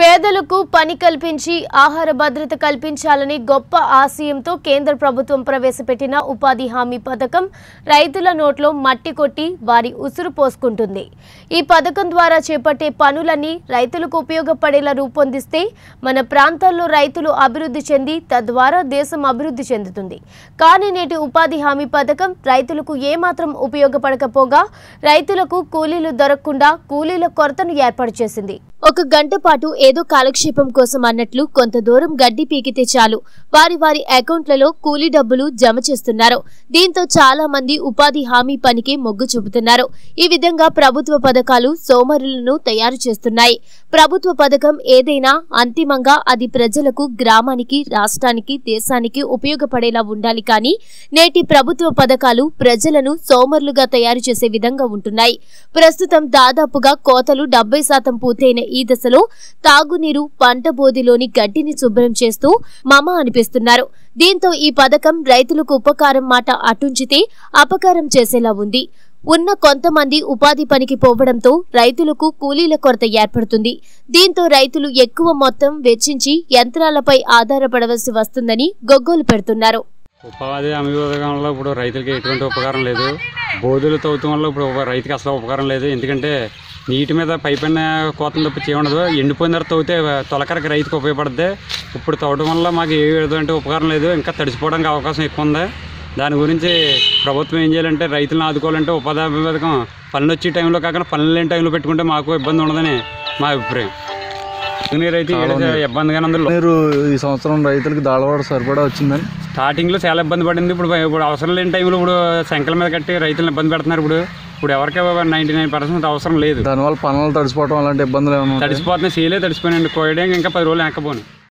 పేదలకు పని కల్పించి ఆహార భద్రత కల్పించాలని గొప్ప ఆశయంతో కేంద్ర ప్రభుత్వం ప్రవేశపెట్టిన ఉపాధి హామీ పథకం రైతుల నోట్లో మట్టి కొట్టి వారి ఉసురు పోసుకుంటుంది ఈ పథకం ద్వారా చేపట్టే పనులన్నీ రైతులకు ఉపయోగపడేలా రూపొందిస్తే మన ప్రాంతాల్లో రైతులు అభివృద్ధి చెంది తద్వారా దేశం అభివృద్ధి చెందుతుంది కానీ నేటి ఉపాధి హామీ పథకం రైతులకు ఏమాత్రం ఉపయోగపడకపోగా రైతులకు కూలీలు దొరకకుండా కూలీల కొరతను ఏర్పాటు చేసింది ఒక గంట పాటు ఏదో కాలక్షేపం కోసం అన్నట్లు కొంత దూరం గడ్డి పీకితే చాలు వారి వారి అకౌంట్లలో కూలీ డబ్బులు జమ చేస్తున్నారు దీంతో చాలా మంది ఉపాధి హామీ పనికి మొగ్గు చూపుతున్నారు ఈ విధంగా ప్రభుత్వ పథకాలు సోమరులను తయారు చేస్తున్నాయి ప్రభుత్వ పథకం ఏదైనా అంతిమంగా అది ప్రజలకు గ్రామానికి రాష్ట్రానికి దేశానికి ఉపయోగపడేలా ఉండాలి కానీ నేటి ప్రభుత్వ పథకాలు ప్రజలను సోమరులుగా తయారు చేసే విధంగా ఉంటున్నాయి ప్రస్తుతం దాదాపుగా కోతలు డెబ్బై శాతం పూర్తయిన ఈ దశలో తాగునీరు పంట బోధిలోని గడ్డిని శుభ్రం చేస్తూ మమ అనిపిస్తున్నారు దీంతో ఈ పథకం రైతులకు ఉపకారం మాట అటుంచితే అపకారం చేసేలా ఉంది ఉన్న కొంతమంది ఉపాధి పనికి పోవడంతో రైతులకు కూలీల కొరత ఏర్పడుతుంది దీంతో రైతులు ఎక్కువ మొత్తం వెచ్చించి యంత్రాలపై ఆధారపడవలసి వస్తుందని గొగ్గోలు పెడుతున్నారు ఉపాధి హామీ పథకంలో ఇప్పుడు రైతులకి ఎటువంటి ఉపకారం లేదు బోధులు తవ్వటం వల్ల ఇప్పుడు ఒక రైతుకి అసలు ఉపకారం లేదు ఎందుకంటే నీటి మీద పైపైన కోతం తప్ప చేయఉండదు ఎండిపోయిన తర్వాత తవ్వితే తొలకరికి రైతుకు ఉపయోగపడుద్ది ఇప్పుడు తవ్వడం వల్ల మాకు ఏ విధమైన ఉపకారం లేదు ఇంకా తడిసిపోవడానికి అవకాశం ఎక్కువ ఉంది దాని గురించి ప్రభుత్వం ఏం చేయాలంటే రైతులను ఆదుకోవాలంటే ఉపాధి హామీ పథకం పనులు వచ్చే టైంలో కాకుండా పనులు లేని టైంలో పెట్టుకుంటే మాకు ఇబ్బంది ఉండదని మా అభిప్రాయం నీరు అయితే ఇబ్బందిగానే ఉంది మీరు ఈ సంవత్సరం రైతులకు దాళవాడ సరిపడా వచ్చిందని స్టార్టింగ్లో చాలా ఇబ్బంది పడింది ఇప్పుడు ఇప్పుడు అవసరం లేని టైంలో ఇప్పుడు సంఖ్యల మీద కట్టి రైతులను ఇబ్బంది పెడుతున్నారు ఇప్పుడు ఇప్పుడు ఎవరికి నైంటీ నైన్ పర్సెంట్ అవసరం లేదు దానివల్ల పనులు తడిసిపోవడం అలాంటి ఇబ్బందులు ఏమైనా ఉంటాయా? తడిసిపోతున్నాయి సీలే తడిసిపోయినండి కోయడానికి ఇంకా పది రోజులు వెనకపోను